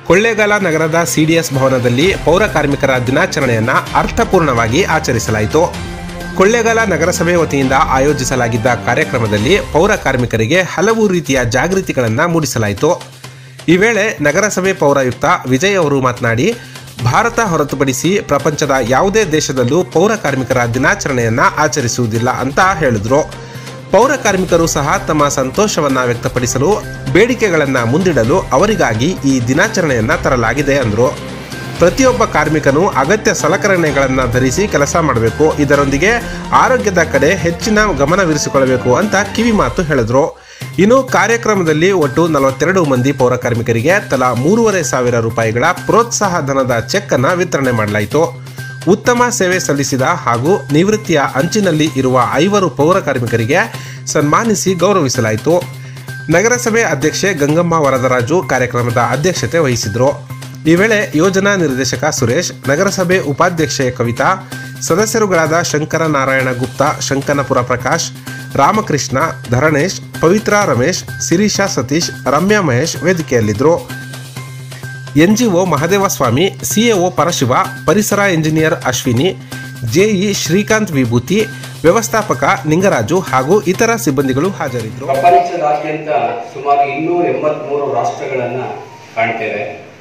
ಕೊಳ್ಳೇಗಾಲ ನಗರದ ಸಿಡಿಎಸ್ ಭವನದಲ್ಲಿ ಪೌರ ಕಾರ್ಮಿಕರ ದಿನಾಚರಣೆಯನ್ನ ಅರ್ಥಪೂರ್ಣವಾಗಿ ಆಚರಿಸಲಾಯಿತು ಕೊಳ್ಳೇಗಾಲ ನಗರಸಭೆ ವತಿಯಿಂದ ಆಯೋಜಿಸಲಾಗಿದ್ದ ಕಾರ್ಯಕ್ರಮದಲ್ಲಿ ಪೌರ ಕಾರ್ಮಿಕರಿಗೆ ಹಲವು ರೀತಿಯ ಜಾಗೃತಿಗಳನ್ನು ಮೂಡಿಸಲಾಯಿತು ಈ ವೇಳೆ ನಗರಸಭೆ ಪೌರಾಯುಕ್ತ ವಿಜಯ್ ಅವರು ಮಾತನಾಡಿ ಭಾರತ ಹೊರತುಪಡಿಸಿ ಪ್ರಪಂಚದ ಯಾವುದೇ ದೇಶದಲ್ಲೂ ಪೌರ ಕಾರ್ಮಿಕರ ದಿನಾಚರಣೆಯನ್ನ ಆಚರಿಸುವುದಿಲ್ಲ ಅಂತ ಹೇಳಿದ್ರು ಪೌರ ಕಾರ್ಮಿಕರು ಸಹ ತಮ್ಮ ಸಂತೋಷವನ್ನ ವ್ಯಕ್ತಪಡಿಸಲು ಬೇಡಿಕೆಗಳನ್ನ ಮುಂದಿಡಲು ಅವರಿಗಾಗಿ ಈ ದಿನಾಚರಣೆಯನ್ನ ತರಲಾಗಿದೆ ಅಂದರು ಪ್ರತಿಯೊಬ್ಬ ಕಾರ್ಮಿಕನು ಅಗತ್ಯ ಸಲಕರಣೆಗಳನ್ನು ಧರಿಸಿ ಕೆಲಸ ಮಾಡಬೇಕು ಇದರೊಂದಿಗೆ ಆರೋಗ್ಯದ ಕಡೆ ಹೆಚ್ಚಿನ ಗಮನವಿರಿಸಿಕೊಳ್ಳಬೇಕು ಅಂತ ಕಿವಿ ಮಾತು ಹೇಳಿದ್ರು ಇನ್ನು ಕಾರ್ಯಕ್ರಮದಲ್ಲಿ ಒಟ್ಟು ನಲವತ್ತೆರಡು ಮಂದಿ ಪೌರ ಕಾರ್ಮಿಕರಿಗೆ ತಲಾ ಮೂರುವರೆ ಸಾವಿರ ರೂಪಾಯಿಗಳ ಪ್ರೋತ್ಸಾಹ ಧನದ ಚೆಕ್ ಅನ್ನ ವಿತರಣೆ ಮಾಡಲಾಯಿತು ಉತ್ತಮ ಸೇವೆ ಸಲ್ಲಿಸಿದ ಹಾಗೂ ನಿವೃತ್ತಿಯ ಅಂಚಿನಲ್ಲಿ ಇರುವ ಐವರು ಪೌರ ಕಾರ್ಮಿಕರಿಗೆ ಸನ್ಮಾನಿಸಿ ಗೌರವಿಸಲಾಯಿತು ನಗರಸಭೆ ಅಧ್ಯಕ್ಷೆ ಗಂಗಮ್ಮ ವರದರಾಜು ಕಾರ್ಯಕ್ರಮದ ಅಧ್ಯಕ್ಷತೆ ವಹಿಸಿದ್ರು ಈ ವೇಳೆ ಯೋಜನಾ ನಿರ್ದೇಶಕ ಸುರೇಶ್ ನಗರಸಭೆ ಉಪಾಧ್ಯಕ್ಷೆ ಕವಿತಾ ಸದಸ್ಯರುಗಳಾದ ಶಂಕರ ನಾರಾಯಣ ಗುಪ್ತಾ ಶಂಕನಪುರ ಪ್ರಕಾಶ್ ರಾಮಕೃಷ್ಣ ಧರಣೇಶ್ ಪವಿತ್ರ ರಮೇಶ್ ಸಿರೀಶಾ ಸತೀಶ್ ರಮ್ಯಾ ಮಹೇಶ್ ವೇದಿಕೆಯಲ್ಲಿದ್ದರು ಎನ್ಜಿಒ ಮಹದೇವಸ್ವಾಮಿ ಸಿಎಒ ಪರಶಿವ ಪರಿಸರ ಎಂಜಿನಿಯರ್ ಅಶ್ವಿನಿ ಜೆಇ ಶ್ರೀಕಾಂತ್ ವಿಭೂತಿ ವ್ಯವಸ್ಥಾಪಕ ನಿಂಗರಾಜು ಹಾಗೂ ಇತರ ಸಿಬ್ಬಂದಿಗಳು ಹಾಜರಿದ್ದರು ಪ್ರಪಂಚದಾದ್ಯಂತ ಸುಮಾರು ಇನ್ನೂರ ಎಂಬತ್ಮೂರು ರಾಷ್ಟ್ರಗಳನ್ನ ಕಾಣ್ತೇವೆ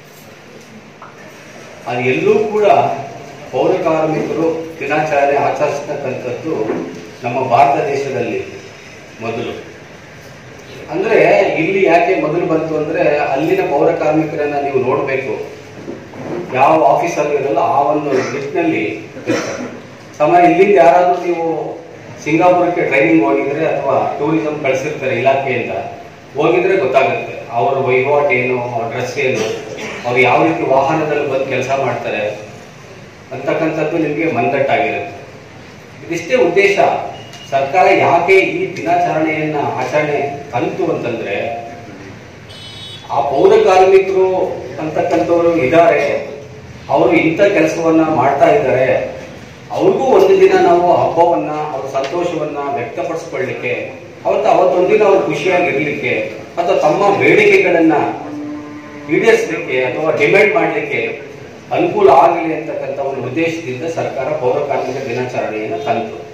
ಅದು ಎಲ್ಲೂ ಕೂಡ ಪೌರ ಕಾರ್ಮಿಕರು ದಿನಾಚರಣೆ ಆಚರಿಸ್ತಕ್ಕಂಥದ್ದು ನಮ್ಮ ಭಾರತ ದೇಶದಲ್ಲಿ ಮೊದಲು ಅಂದ್ರೆ ಇಲ್ಲಿ ಯಾಕೆ ಮೊದಲು ಬಂತು ಅಂದ್ರೆ ಅಲ್ಲಿನ ಪೌರ ಕಾರ್ಮಿಕರನ್ನ ನೀವು ನೋಡಬೇಕು ಯಾವ ಆಫೀಸಲ್ಲೂ ಇರಲ್ಲ ಆ ಒಂದು ನಿಟ್ಟಿನಲ್ಲಿ ಇರ್ತಾರೆ. ಸಮಯ ಇಲ್ಲಿಂದ ಯಾರಾದ್ರೂ ನೀವು ಸಿಂಗಾಪುರಕ್ಕೆ ಟ್ರೈನಿಂಗ್ ಹೋಗಿದ್ರೆ ಅಥವಾ ಟೂರಿಸಂ ಕಳಿಸಿರ್ತಾರೆ ಇಲಾಖೆಯಿಂದ ಹೋಗಿದ್ರೆ ಗೊತ್ತಾಗುತ್ತೆ ಅವರ ವಹಿವಾಟು ಏನು ಅವ್ರ ಡ್ರೆಸ್ ಏನು ಅವ್ರು ಯಾವ ರೀತಿ ವಾಹನದಲ್ಲಿ ಬಂದು ಕೆಲಸ ಮಾಡ್ತಾರೆ ಅಂತಕ್ಕಂಥದ್ದು ನಿಮಗೆ ಮಂದಟ್ಟಾಗಿರುತ್ತೆ ಇದಿಷ್ಟೇ ಉದ್ದೇಶ ಸರ್ಕಾರ ಯಾಕೆ ಈ ದಿನಾಚರಣೆಯನ್ನ ಆಚರಣೆ ತಂತು ಅಂತಂದ್ರೆ ಆ ಪೌರ ಕಾರ್ಮಿಕರು ಅಂತಕ್ಕಂಥವ್ರು ಇದ್ದಾರೆ ಅವರು ಇಂಥ ಕೆಲಸವನ್ನ ಮಾಡ್ತಾ ಇದ್ದಾರೆ ಅವ್ರಿಗೂ ಒಂದು ದಿನ ನಾವು ಹಬ್ಬವನ್ನ ಅವ್ರ ಸಂತೋಷವನ್ನ ವ್ಯಕ್ತಪಡಿಸ್ಕೊಳ್ಳಿಕ್ಕೆ ಅವತ್ತು ಅವತ್ತೊಂದಿನ ಅವ್ರು ಖುಷಿಯಾಗಿರ್ಲಿಕ್ಕೆ ಅಥವಾ ತಮ್ಮ ಬೇಡಿಕೆಗಳನ್ನ ಈಡೇರಿಸಲಿಕ್ಕೆ ಅಥವಾ ಡಿಮ್ಯಾಂಡ್ ಮಾಡಲಿಕ್ಕೆ ಅನುಕೂಲ ಆಗಲಿ ಅಂತಕ್ಕಂಥ ಒಂದು ಉದ್ದೇಶದಿಂದ ಸರ್ಕಾರ ಪೌರ ಕಾರ್ಮಿಕ ದಿನಾಚರಣೆಯನ್ನು ತಂತು